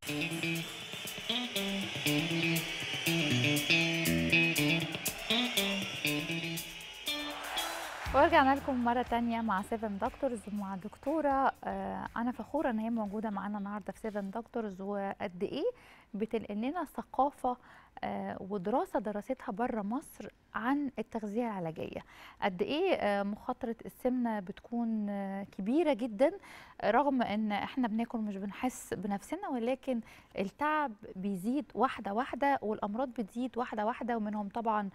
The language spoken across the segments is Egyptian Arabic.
ورجعنا لكم مرة تانية مع 7 دكتورز ومع دكتورة آه، أنا فخورة إن هي موجودة معانا النهاردة في 7 دكتورز وقد إيه بتنقل لنا ثقافة آه، ودراسة دراستها بره مصر عن التغذية العلاجية قد إيه آه، مخاطرة السمنة بتكون آه، كبيرة جدا رغم إن إحنا بناكل مش بنحس بنفسنا ولكن التعب بيزيد واحدة واحدة والأمراض بتزيد واحدة واحدة ومنهم طبعا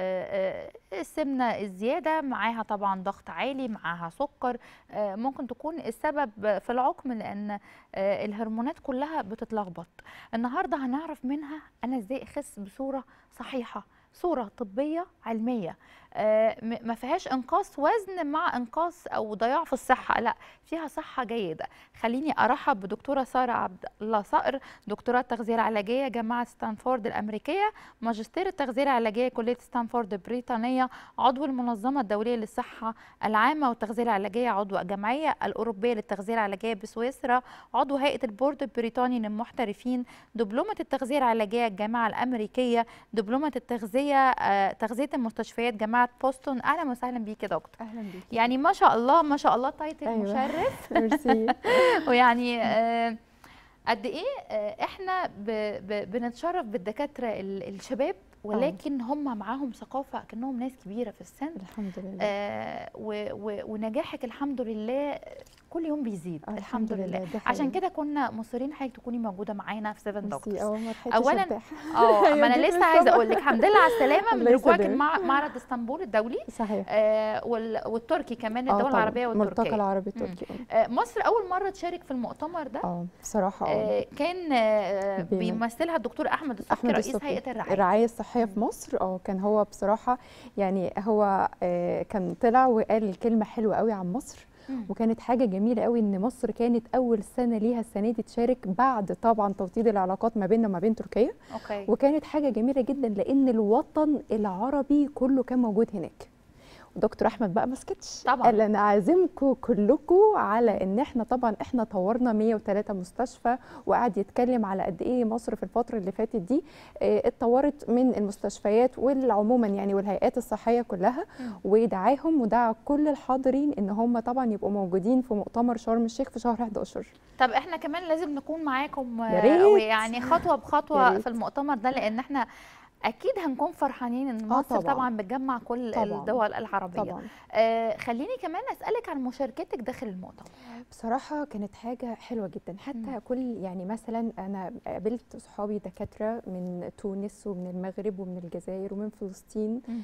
آه، آه، السمنة الزيادة معاها طبعا ضغط عالي معاها سكر آه، ممكن تكون السبب في العقم لأن آه، الهرمونات كلها بتتلخبط النهاردة هنعرف منها أنا إزاي أخس بصورة صحيحة صورة طبية علمية آه، م- ما فيهاش انقاص وزن مع انقاص او ضياع في الصحه لا فيها صحه جيده خليني ارحب بدكتوره ساره عبد الله صقر دكتوراه التغذيه العلاجيه جامعه ستانفورد الامريكيه ماجستير التغذيه العلاجيه كليه ستانفورد البريطانيه عضو المنظمه الدوليه للصحه العامه والتغذيه العلاجيه عضو الجمعيه الاوروبيه للتغذيه العلاجيه بسويسرا عضو هيئه البورد البريطاني للمحترفين دبلومه التغذيه العلاجيه الجامعه الامريكيه دبلومه التغذيه آه، تغذيه المستشفيات جامعه بوسطن اهلا وسهلا بيك يا دكتور اهلا بيكي يعني ما شاء الله ما شاء الله تايتل أيوة. مشرف ميرسي ويعني آه، قد ايه آه، احنا ب- ب- بنتشرف بالدكاتره ال- الشباب ولكن هم معاهم ثقافه كانهم ناس كبيره في السن الحمد لله آه، و- و- ونجاحك الحمد لله كل يوم بيزيد آه، الحمد لله دي عشان حقيقة. كده كنا مصرين حضرتك تكوني موجوده معانا في 7 ميرسي دكتورز اه ما لحقتش أولاً أرتاح. اه أيوة، ما انا جيت لسه من عايزه الصبح. اقول لك الحمد لله على السلامه من الله رجوعك يسلمك. مع معرض اسطنبول الدولي صحيح آه وال- والتركي كمان آه، الدول طبعاً. العربيه الملتقى والتركيه العربي التركي آه. آه، مصر اول مره تشارك في المؤتمر ده اه بصراحه اه آه، كان آه، بيم- بيمثلها الدكتور احمد الصبحي احمد رئيس الصبحي هيئه الرعايه الرعايه الصحيه في مصر اه كان هو بصراحه يعني هو آه، كان طلع وقال كلمه حلوه قوي عن مصر مم. وكانت حاجه جميله قوي ان مصر كانت اول سنه ليها السنه دي تشارك بعد طبعا توطيد العلاقات ما بيننا وما بين تركيا اوكي وكانت حاجه جميله جدا لان الوطن العربي كله كان موجود هناك ودكتور احمد بقى ما سكتش طبعاً. قال انا عازمكم كلكم على ان احنا طبعا احنا طورنا 103 مستشفى وقعد يتكلم على قد ايه مصر في الفتره اللي فاتت دي آه، اتطورت من المستشفيات والعموما يعني والهيئات الصحيه كلها مم. ودعاهم ودعا كل الحاضرين ان هم طبعا يبقوا موجودين في مؤتمر شرم الشيخ في شهر 11 طب احنا كمان لازم نكون معاكم آه، يا ريت. ويعني خطوه يا بخطوه ريت. في المؤتمر ده لان احنا اكيد هنكون فرحانين ان آه، مصر طبعا, طبعاً. بتجمع كل طبعاً. الدول العربيه طبعا آه خليني كمان اسالك عن مشاركتك داخل المؤتمر بصراحة كانت حاجة حلوة جدا حتى مم. كل يعني مثلا أنا قابلت صحابي دكاترة من تونس ومن المغرب ومن الجزائر ومن فلسطين مم.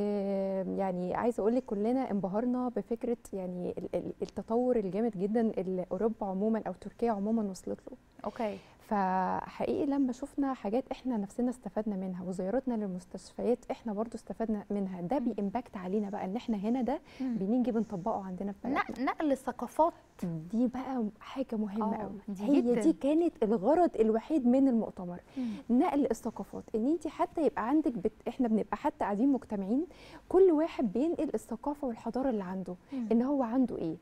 آه، يعني عايزة أقول لك كلنا انبهرنا بفكرة يعني ال- ال- التطور الجامد جدا اللي أوروبا عموما أو تركيا عموما وصلت له اوكي فحقيقي لما شفنا حاجات احنا نفسنا استفدنا منها وزياراتنا للمستشفيات احنا برضو استفدنا منها ده مم. بيمباكت علينا بقى ان احنا هنا ده مم. بنيجي بنطبقه عندنا في بلدنا نق- نقل الثقافات دي بقى حاجة مهمة آه، قوي دي هي جداً. دي كانت الغرض الوحيد من المؤتمر نقل الثقافات ان انت حتى يبقى عندك بت... احنا بنبقى حتى قاعدين مجتمعين كل واحد بينقل الثقافة والحضارة اللي عنده مم. ان هو عنده ايه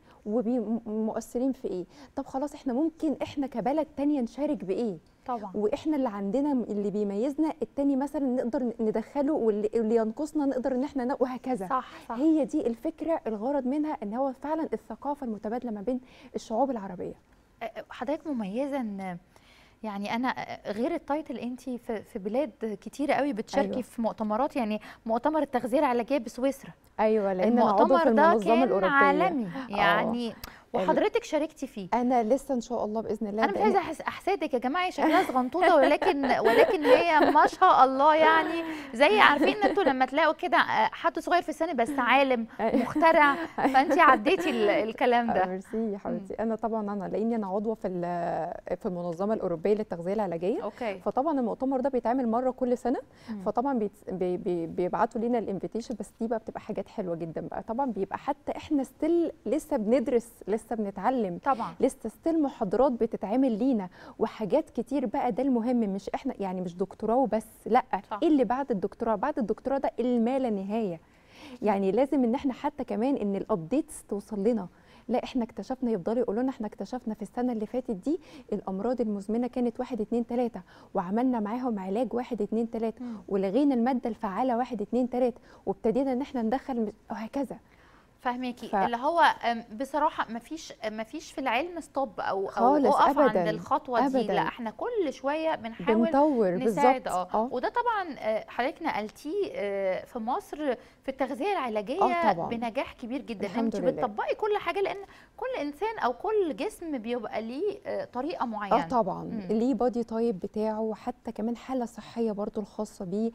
ومؤثرين في ايه طب خلاص احنا ممكن احنا كبلد تانية نشارك بايه طبعا واحنا اللي عندنا اللي بيميزنا التاني مثلا نقدر ندخله واللي واللي ينقصنا نقدر ان احنا ن- وهكذا صح صح هي دي الفكره الغرض منها ان هو فعلا الثقافه المتبادله ما بين الشعوب العربيه حضرتك مميزه ان يعني انا غير التايتل انت في في بلاد كتيره قوي بتشاركي أيوة. في مؤتمرات يعني مؤتمر التغذيه العلاجيه بسويسرا ايوه لان انا عضو في المؤتمر ده المنظمه كان الاوروبيه عالمي يعني وحضرتك شاركتي فيه انا لسه ان شاء الله باذن الله انا مش لأن- عايزه أحس- احسدك يا جماعه هي شكلها صغنطوطه ولكن ولكن هي ما شاء الله يعني زي عارفين ان انتوا لما تلاقوا كده آه، حد صغير في السن بس عالم مخترع فانت عديتي ال- الكلام آه، ده ميرسي يا حبيبتي انا طبعا انا لاني انا عضوه في ال- في المنظمه الاوروبيه للتغذيه العلاجيه اوكي فطبعا المؤتمر ده بيتعمل مره كل سنه مم. فطبعا بيت- بي بي بيبعتوا لنا الانفيتيشن بس دي بقى بتبقى حاجات حلوه جدا بقى طبعا بيبقى حتى احنا ستيل لسه بندرس لسه بنتعلم طبعا لسه ستيل محاضرات بتتعمل لينا وحاجات كتير بقى ده المهم مش احنا يعني مش دكتوراه وبس لا صح. ايه اللي بعد الدكتوراه بعد الدكتوراه ده الما لا نهايه يعني لازم ان احنا حتى كمان ان الابديتس توصل لنا لا احنا اكتشفنا يفضلوا يقولوا لنا احنا اكتشفنا في السنه اللي فاتت دي الامراض المزمنه كانت واحد اتنين تلاته وعملنا معاهم علاج واحد اتنين تلاته مم. ولغينا الماده الفعاله واحد اتنين تلاته وابتدينا ان احنا ندخل م- وهكذا فاهماكي ف- اللي هو أم، بصراحه ما فيش ما فيش في العلم ستوب او او خالص، اقف عند أبداً، الخطوه دي أبداً. لا احنا كل شويه بنحاول بنطور نساعد بالظبط اه وده طبعا آه، حضرتك نقلتيه آه، في مصر في التغذيه العلاجيه آه، طبعاً. بنجاح كبير جدا الحمد انت لله. بتطبقي كل حاجه لان كل انسان او كل جسم بيبقى ليه آه، طريقه معينه اه طبعا مم. ليه بادي تايب بتاعه وحتى كمان حاله صحيه برضو الخاصه بيه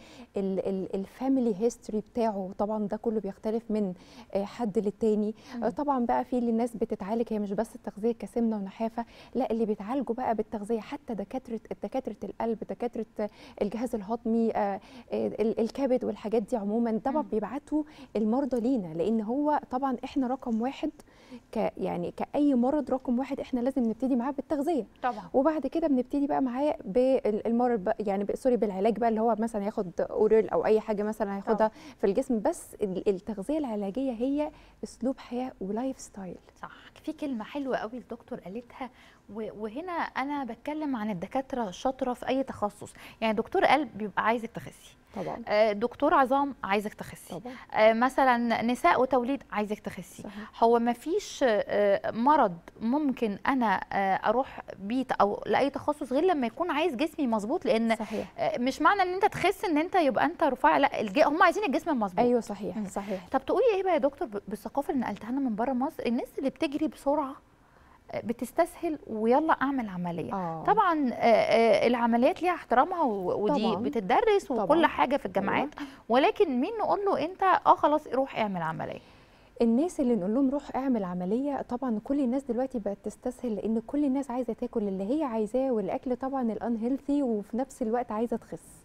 الفاميلي هيستوري بتاعه طبعا ده كله بيختلف من آه، حد للتاني مم. آه، طبعا بقى في اللي الناس بتتعالج هي مش بس التغذيه كسمنه ونحافه لا اللي بيتعالجوا بقى بالتغذيه حتى دكاتره دكاتره القلب دكاتره الجهاز الهضمي آه، آه، ال- الكبد والحاجات دي عموما طبعا مم. بيبعتوا المرضى لينا لان هو طبعا احنا رقم واحد ك يعني كاي مرض رقم واحد احنا لازم نبتدي معاه بالتغذيه طبعا وبعد كده بنبتدي بقى معاه بالمرض بقى يعني ب- سوري بالعلاج بقى اللي هو مثلا ياخد اورال او اي حاجه مثلا هياخدها في الجسم بس ال- التغذيه العلاجيه هي اسلوب حياه ولايف ستايل صح في كلمة حلوة قوي الدكتور قالتها و- وهنا أنا بتكلم عن الدكاترة الشاطرة في أي تخصص يعني دكتور قلب بيبقى عايزك تخسي طبعا آه، دكتور عظام عايزك تخسي طبعا آه، مثلا نساء وتوليد عايزك تخسي صحيح هو ما فيش آه، مرض ممكن انا آه، اروح بيه او لاي تخصص غير لما يكون عايز جسمي مظبوط لان صحيح آه، مش معنى ان انت تخس ان انت يبقى انت رفيع لا الج- هم عايزين الجسم المظبوط ايوه صحيح مم. صحيح طب تقولي ايه بقى يا دكتور ب- بالثقافه اللي نقلتها لنا من بره مصر الناس اللي بتجري بسرعه آه، بتستسهل ويلا اعمل عمليه اه طبعا آه، آه، العمليات ليها احترامها و- ودي طبعاً. بتدرس وكل طبعاً. حاجه في الجامعات ولكن مين نقول له انت اه خلاص روح اعمل عمليه الناس اللي نقول لهم روح اعمل عمليه طبعا كل الناس دلوقتي بقت تستسهل لان كل الناس عايزه تاكل اللي هي عايزاه والاكل طبعا الان هيلثي وفي نفس الوقت عايزه تخس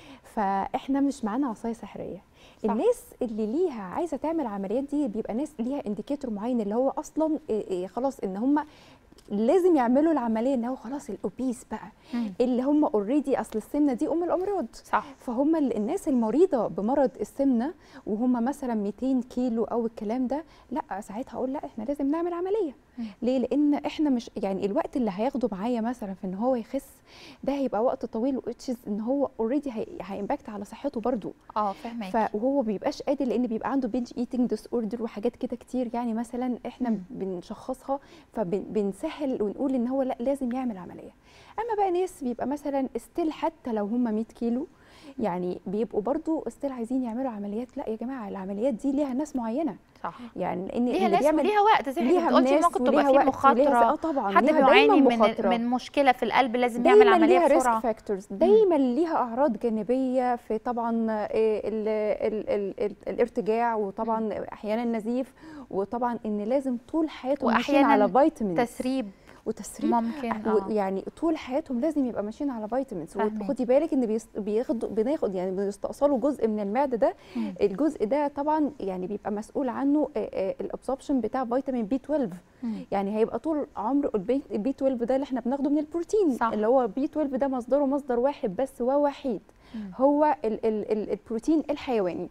فاحنا مش معانا عصايه سحريه صح. الناس اللي ليها عايزه تعمل عمليات دي بيبقى ناس ليها انديكيتور معين اللي هو اصلا إيه إيه خلاص ان هم لازم يعملوا العمليه ان هو خلاص الاوبيس بقى اللي هم اوريدي اصل السمنه دي ام الامراض صح فهم ال- الناس المريضه بمرض السمنه وهم مثلا 200 كيلو او الكلام ده لا ساعتها اقول لا احنا لازم نعمل عمليه مم. ليه لان احنا مش يعني الوقت اللي هياخده معايا مثلا في ان هو يخس ده هيبقى وقت طويل وتشز ان هو اوريدي هيمباكت على صحته برضو اه فهمك ف- وهو بيبقاش قادر لان بيبقى عنده بينج ايتنج ديس اوردر وحاجات كده كتير يعني مثلا احنا مم. بنشخصها فبنسهل ونقول ان هو لا لازم يعمل عمليه اما بقى ناس بيبقى مثلا استيل حتى لو هم 100 كيلو يعني بيبقوا برضو استيل عايزين يعملوا عمليات لا يا جماعه العمليات دي ليها ناس معينه صح يعني لان ليها اللي ناس بيعمل وليها وقت زي ما ليها حضرتك قلتي ناس ممكن تبقى وليها في وقت وليها س- اه مخاطره طبعا حد ليها بيعاني دايما من مخاطرة. من مشكله في القلب لازم يعمل دايما عمليه ليها ريسك بسرعه فاكتورز دايما ليها اعراض جانبيه في طبعا آه، ال ال ال ال الارتجاع وطبعا احيانا نزيف وطبعا ان لازم طول حياتهم ماشيين وأحياناً على فيتامينز تسريب وتسريب ممكن و- اه يعني طول حياتهم لازم يبقى ماشيين على فيتامينز فاهمك. وخدي بالك ان بيس- بياخدوا بناخد يعني بيستأصلوا جزء من المعده ده مم. الجزء ده طبعا يعني بيبقى مسؤول عنه الابسوربشن بتاع فيتامين بي 12 مم. يعني هيبقى طول عمر البي 12 ده اللي احنا بناخده من البروتين صح. اللي هو بي 12 ده مصدره مصدر واحد بس ووحيد مم. هو ال ال ال البروتين الحيواني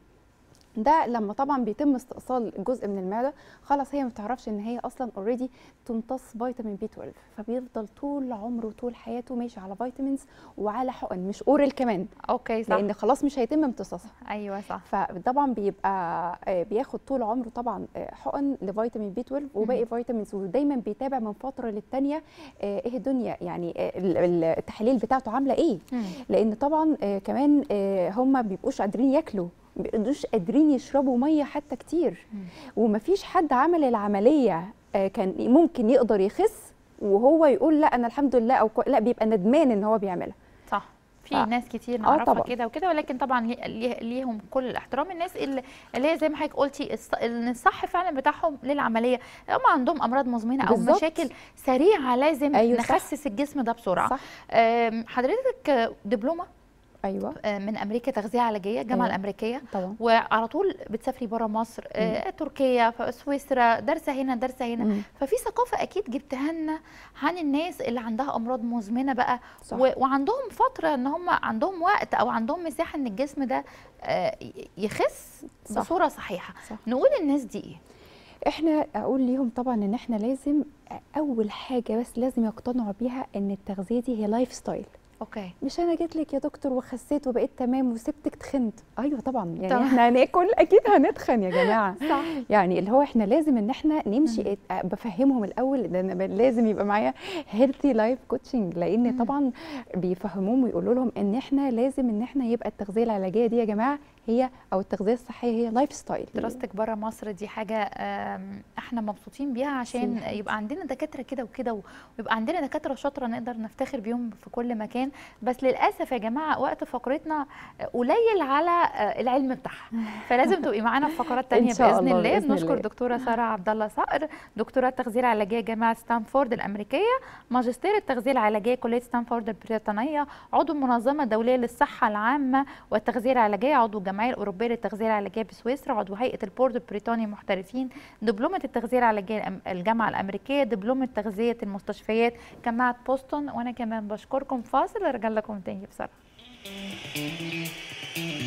ده لما طبعا بيتم استئصال جزء من المعده خلاص هي ما بتعرفش ان هي اصلا اوريدي تمتص فيتامين بي 12 فبيفضل طول عمره طول حياته ماشي على فيتامينز وعلى حقن مش اورال كمان اوكي صح لان خلاص مش هيتم امتصاصها ايوه صح فطبعا بيبقى آه، بياخد طول عمره طبعا آه، حقن لفيتامين بي 12 وباقي فيتامينز ودايما بيتابع من فتره للتانيه آه، ايه الدنيا يعني آه، ال- ال- التحاليل بتاعته عامله ايه مم. لان طبعا آه، كمان آه، هم بيبقوش قادرين ياكلوا ما بيبقوش قادرين يشربوا ميه حتى كتير مم. ومفيش حد عمل العمليه آه، كان ممكن يقدر يخس وهو يقول لا انا الحمد لله او كو- لا بيبقى ندمان ان هو بيعملها صح في ف- ناس كتير آه نعرفها طبعاً. كده وكده ولكن طبعا ليه- ليه- ليهم كل الاحترام الناس اللي اللي هي زي ما حضرتك قلتي الص- ان الصح فعلا بتاعهم للعمليه هم عندهم امراض مزمنه او بالظبط. مشاكل سريعه لازم أيوة صح. نخسس الجسم ده بسرعه صح أم، حضرتك دبلومه ايوه آه، من امريكا تغذيه علاجيه الجامعه أيوة. الامريكيه طبعا وعلى طول بتسافري بره مصر آه، تركيا ف- سويسرا دارسه هنا دارسه هنا مم. ففي ثقافه اكيد جبتها لنا عن الناس اللي عندها امراض مزمنه بقى صح. و- وعندهم فتره ان هم عندهم وقت او عندهم مساحه ان الجسم ده آه، ي- يخس صح. بصوره صحيحه صح. نقول الناس دي ايه احنا اقول ليهم طبعا ان احنا لازم اول حاجه بس لازم يقتنعوا بيها ان التغذيه دي هي لايف ستايل اوكي مش انا جيت لك يا دكتور وخسيت وبقيت تمام وسبتك تخنت ايوه طبعا يعني طبعاً. احنا هناكل اكيد هنتخن يا جماعه صح يعني اللي هو احنا لازم ان احنا نمشي مم. ات- بفهمهم الاول ده أنا لازم يبقى معايا هيلثي لايف كوتشنج لان مم. طبعا بيفهموهم ويقولوا لهم ان احنا لازم ان احنا يبقى التغذيه العلاجيه دي يا جماعه هي او التغذيه الصحيه هي لايف ستايل دراستك بره مصر دي حاجه آم، احنا مبسوطين بيها عشان ميرسي. يبقى عندنا دكاتره كده وكده ويبقى عندنا دكاتره شاطره نقدر نفتخر بيهم في كل مكان بس للاسف يا جماعه وقت فقرتنا قليل على آه، العلم بتاعها فلازم تبقي معانا في فقرات تانية شاء باذن الله، الله بإذن بنشكر الله. دكتوره ساره عبد الله صقر دكتوره التغذيه العلاجيه جامعه ستانفورد الامريكيه ماجستير التغذيه العلاجيه كليه ستانفورد البريطانيه عضو المنظمه الدوليه للصحه العامه والتغذيه العلاجيه عضو الجمعيه الاوروبيه للتغذيه العلاجيه بسويسرا عضو هيئه البورد البريطاني محترفين دبلومه التغذيه العلاجيه الأم- الجامعه الامريكيه دبلومه تغذيه المستشفيات جامعه بوسطن وانا كمان بشكركم فاصل ارجع لكم تاني بسرعه